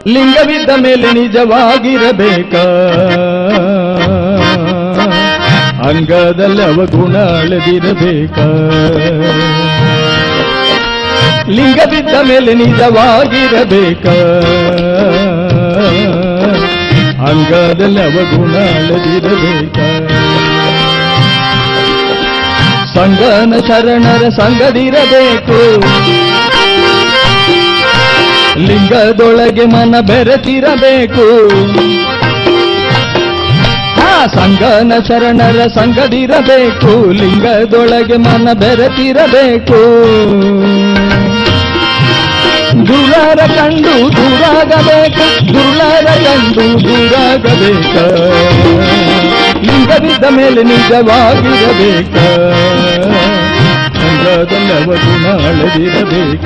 ಲಿಂಗವಿದ್ದ ಮೇಲೆ ನಿಜವಾಗಿರಬೇಕ ಅಂಗದಲ್ಲಿ ಅವಗುಣ ಅಳೆದಿರಬೇಕ ಲಿಂಗವಿದ್ದ ಮೇಲೆ ನಿಜವಾಗಿರಬೇಕ ಅಂಗದಲ್ಲಿ ಅವಗುಣ ಅಳೆದಿರಬೇಕ ಸಂಗನ ಶರಣರ ಸಂಗದಿರಬೇಕು ಲಿಂಗದೊಳಗೆ ಮನ ಬೆರೆತಿರಬೇಕು ಆ ಸಂಗನ ಶರಣರ ಸಂಗದಿರಬೇಕು ಲಿಂಗದೊಳಗೆ ಮನ ಬೆರೆತಿರಬೇಕು ದುರಾರ ಕಂಡು ದೂರಾಗಬೇಕ ದುರ್ಲಾರ ಕಂಡು ದೂರಾಗಬೇಕ ಲಿಂಗವಿದ್ದ ಮೇಲೆ ನಿಜವಾಗಿರಬೇಕ ಸಂಘದಲ್ಲಿ ಅವಗುಣ ಅಳೆದಿರಬೇಕ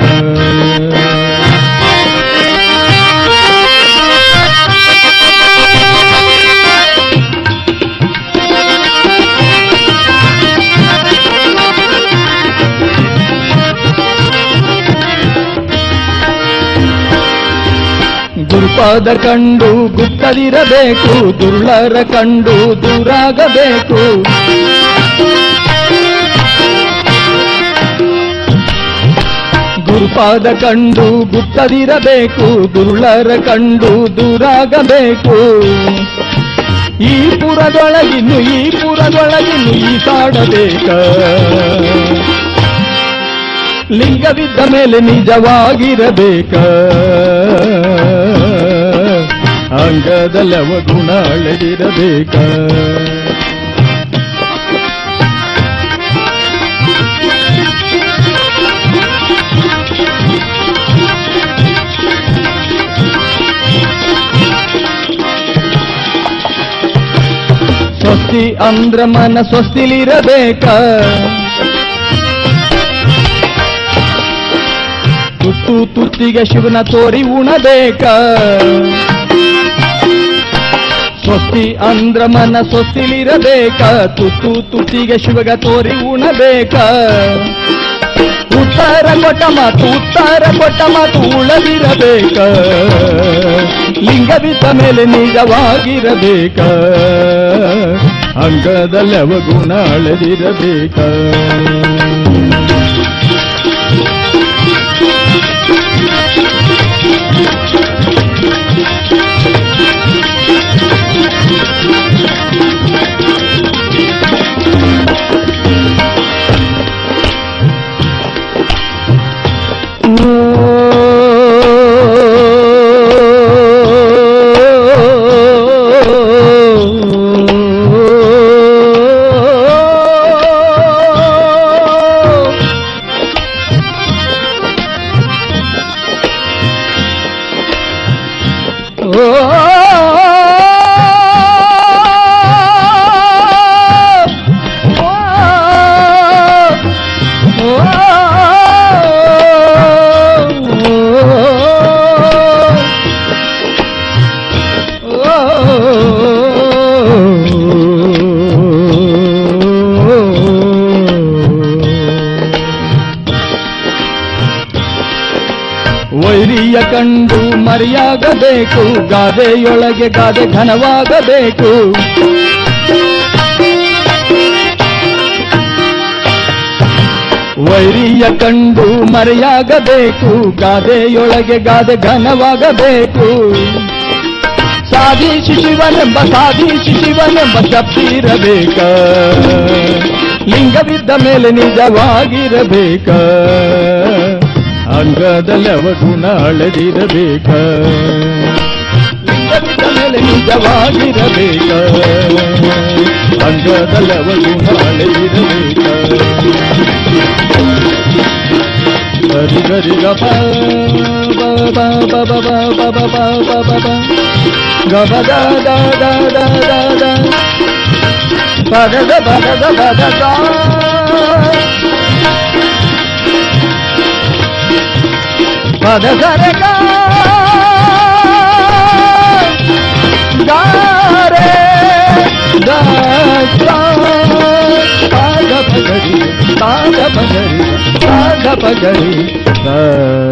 ಗುರುಪಾದ ಕಂಡು ಗುಪ್ತದಿರಬೇಕು ದುರ್ಳರ ಕಂಡು ದೂರಾಗಬೇಕು ಗುರುಪಾದ ಕಂಡು ಗುಪ್ತದಿರಬೇಕು ದುರ್ಳರ ಕಂಡು ದೂರಾಗಬೇಕು ಈ ಪುರದೊಳಗಿನ್ನು ಈ ಪುರದೊಳಗಿನ್ನು ಈಸಾಡಬೇಕ ಲಿಂಗವಿದ್ದ ಮೇಲೆ ನಿಜವಾಗಿರಬೇಕ ಅಂಗದಲ್ಲಿ ಅವಗುಣ ಅಳೆದಿರಬೇಕ ಸ್ವಸ್ತಿ ಅಂದ್ರ ಮನ ಸ್ವಸ್ತಿಲಿರಬೇಕ ತುತ್ತು ತುತ್ತಿಗೆ ಶಿವನ ತೋರಿ ಉಣಬೇಕ ಸ್ವಸ್ತಿ ಅಂದ್ರ ಮನ ಸ್ವಸ್ತಿಲಿರಬೇಕ ತುತ್ತು ತುತ್ತಿಗೆ ಶಿವಗ ತೋರಿ ಉಣಬೇಕ ಉತ್ತರ ಕೊಟ್ಟ ಮಾತು ಉತ್ತರ ಕೊಟ್ಟ ಮಾತು ಉಳದಿರಬೇಕ ಲಿಂಗವಿದ್ದ ಮೇಲೆ ನಿಜವಾಗಿರಬೇಕ ಅಂಗದಲ್ಲಿ ಅವಗುಣ ಅಳೆದಿರಬೇಕ ವೈರಿಯ ಕಂಡು ಮರೆಯಾಗಬೇಕು ಗಾದೆಯೊಳಗೆ ಗಾದೆ ಘನವಾಗಬೇಕು ವೈರಿಯ ಕಂಡು ಮರೆಯಾಗಬೇಕು ಗಾದೆಯೊಳಗೆ ಗಾದೆ ಘನವಾಗಬೇಕು ಸಾಧಿಸಿ ಶಿವನೆಂಬ ಸಾಧಿಸಿ ಶಿವನೆಂಬ ಶಕ್ತಿರಬೇಕ ಲಿಂಗವಿದ್ದ ಮೇಲೆ ನಿಜವಾಗಿರಬೇಕ ಅಂಗದಲ್ಲಿ ಅವಗುಣ ಅಳೆದಿರಬೇಕ ಲಿಂಗವಿದ್ದ ಮೇಲೆ ನಿಜವಾಗಿರಬೇಕ ಅಂಗದಲ್ಲಿ ಅವಗುಣ ಅಳೆದಿರಬೇಕ ಗರಿ ಗರಿ ಗ ಪ ಬ ಬ ಬ ಬ ಬ ಬ ಬ ಬ ಬ ಬ ಗ ಬ ದ ದ ದ ದ ದ ದ ಪ ದ ದ ಪ ದ ದ ಪ ದ ದ ಪ ದ ಗ ರೆ ಗ ಗ ರೆ ಗ ಸ ಪ ದ ಪ ಗ ರಿ ಪ ದ ಪ ಗ ರಿ ಪ ದ ಪ ಗ ರಿ ಸ